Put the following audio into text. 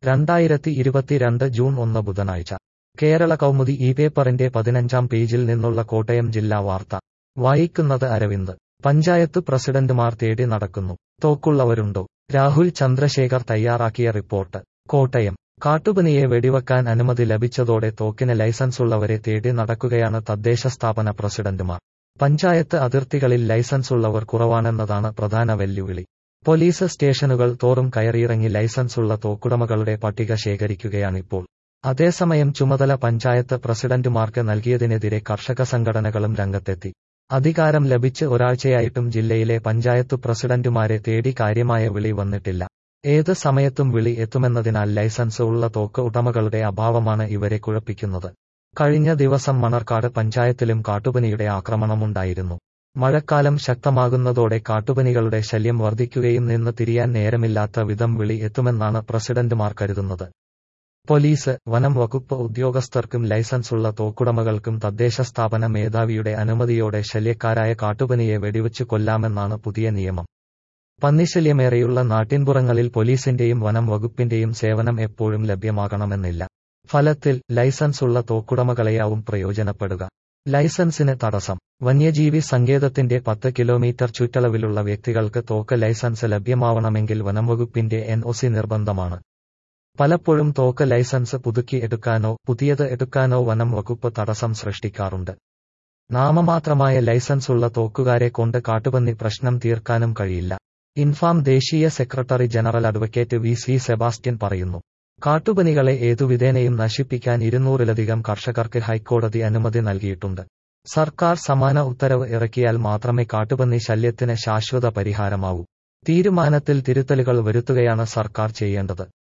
രണ്ടായിരത്തി ഇരുപത്തിരണ്ട് ജൂൺ ഒന്ന് ബുധനാഴ്ച കേരള കൗമുദി ഈ പേപ്പറിന്റെ പതിനഞ്ചാം പേജിൽ നിന്നുള്ള കോട്ടയം ജില്ലാ വാർത്ത വായിക്കുന്നത് അരവിന്ദ് പഞ്ചായത്ത് പ്രസിഡന്റുമാർ തേടി നടക്കുന്നു തോക്കുള്ളവരുണ്ടോ രാഹുൽ ചന്ദ്രശേഖർ തയ്യാറാക്കിയ റിപ്പോർട്ട് കോട്ടയം കാട്ടുപനിയെ വെടിവെക്കാൻ അനുമതി ലഭിച്ചതോടെ തോക്കിന് ലൈസൻസുള്ളവരെ തേടി നടക്കുകയാണ് തദ്ദേശ സ്ഥാപന പ്രസിഡന്റുമാർ പഞ്ചായത്ത് അതിർത്തികളിൽ ലൈസൻസുള്ളവർ കുറവാണെന്നതാണ് പ്രധാന വെല്ലുവിളി പോലീസ് സ്റ്റേഷനുകൾ തോറും കയറിയിറങ്ങി ലൈസൻസുള്ള തോക്കുടമകളുടെ പട്ടിക ശേഖരിക്കുകയാണിപ്പോൾ അതേസമയം ചുമതല പഞ്ചായത്ത് പ്രസിഡന്റുമാർക്ക് നൽകിയതിനെതിരെ കർഷക സംഘടനകളും രംഗത്തെത്തി അധികാരം ലഭിച്ച് ഒരാഴ്ചയായിട്ടും ജില്ലയിലെ പഞ്ചായത്തു പ്രസിഡന്റുമാരെ തേടി കാര്യമായ വിളി വന്നിട്ടില്ല ഏത് സമയത്തും വിളി എത്തുമെന്നതിനാൽ ലൈസൻസ് ഉള്ള തോക്ക് ഉടമകളുടെ അഭാവമാണ് ഇവരെ കുഴപ്പിക്കുന്നത് കഴിഞ്ഞ ദിവസം മണർക്കാട് പഞ്ചായത്തിലും കാട്ടുപനിയുടെ ആക്രമണമുണ്ടായിരുന്നു മഴക്കാലം ശക്തമാകുന്നതോടെ കാട്ടുപനികളുടെ ശല്യം വർദ്ധിക്കുകയും നിന്ന് തിരിയാൻ നേരമില്ലാത്ത വിധം വിളി എത്തുമെന്നാണ് പ്രസിഡന്റുമാർ കരുതുന്നത് പോലീസ് വനം വകുപ്പ് ഉദ്യോഗസ്ഥർക്കും ലൈസൻസുള്ള തോക്കുടമകൾക്കും തദ്ദേശ സ്ഥാപന മേധാവിയുടെ അനുമതിയോടെ ശല്യക്കാരായ കാട്ടുപനിയെ വെടിവെച്ചു കൊല്ലാമെന്നാണ് പുതിയ നിയമം പന്നിശല്യമേറെയുള്ള നാട്ടിൻപുറങ്ങളിൽ പോലീസിന്റെയും വനം വകുപ്പിന്റെയും സേവനം എപ്പോഴും ലഭ്യമാകണമെന്നില്ല ഫലത്തിൽ ലൈസൻസുള്ള തോക്കുടമകളെയാവും പ്രയോജനപ്പെടുക ലൈസൻസിന് തടസ്സം വന്യജീവി സങ്കേതത്തിന്റെ പത്ത് കിലോമീറ്റർ ചുറ്റളവിലുള്ള വ്യക്തികൾക്ക് തോക്ക് ലൈസൻസ് ലഭ്യമാവണമെങ്കിൽ വനംവകുപ്പിന്റെ എൻഒസി നിർബന്ധമാണ് പലപ്പോഴും തോക്ക് ലൈസൻസ് പുതുക്കി എടുക്കാനോ പുതിയത് എടുക്കാനോ വനം വകുപ്പ് തടസ്സം സൃഷ്ടിക്കാറുണ്ട് നാമമാത്രമായ ലൈസൻസുള്ള തോക്കുകാരെ കൊണ്ട് കാട്ടുപന്നി പ്രശ്നം തീർക്കാനും കഴിയില്ല ഇൻഫാം ദേശീയ secretary general advocate V C Sebastian പറയുന്നു കാട്ടുപനികളെ ഏതുവിധേനയും നശിപ്പിക്കാൻ ഇരുന്നൂറിലധികം കർഷകർക്ക് ഹൈക്കോടതി അനുമതി നൽകിയിട്ടുണ്ട് സർക്കാർ സമാന ഉത്തരവ് ഇറക്കിയാൽ മാത്രമേ കാട്ടുപന്നി ശല്യത്തിന് ശാശ്വത പരിഹാരമാവൂ തീരുമാനത്തിൽ തിരുത്തലുകൾ വരുത്തുകയാണ് സർക്കാർ ചെയ്യേണ്ടത്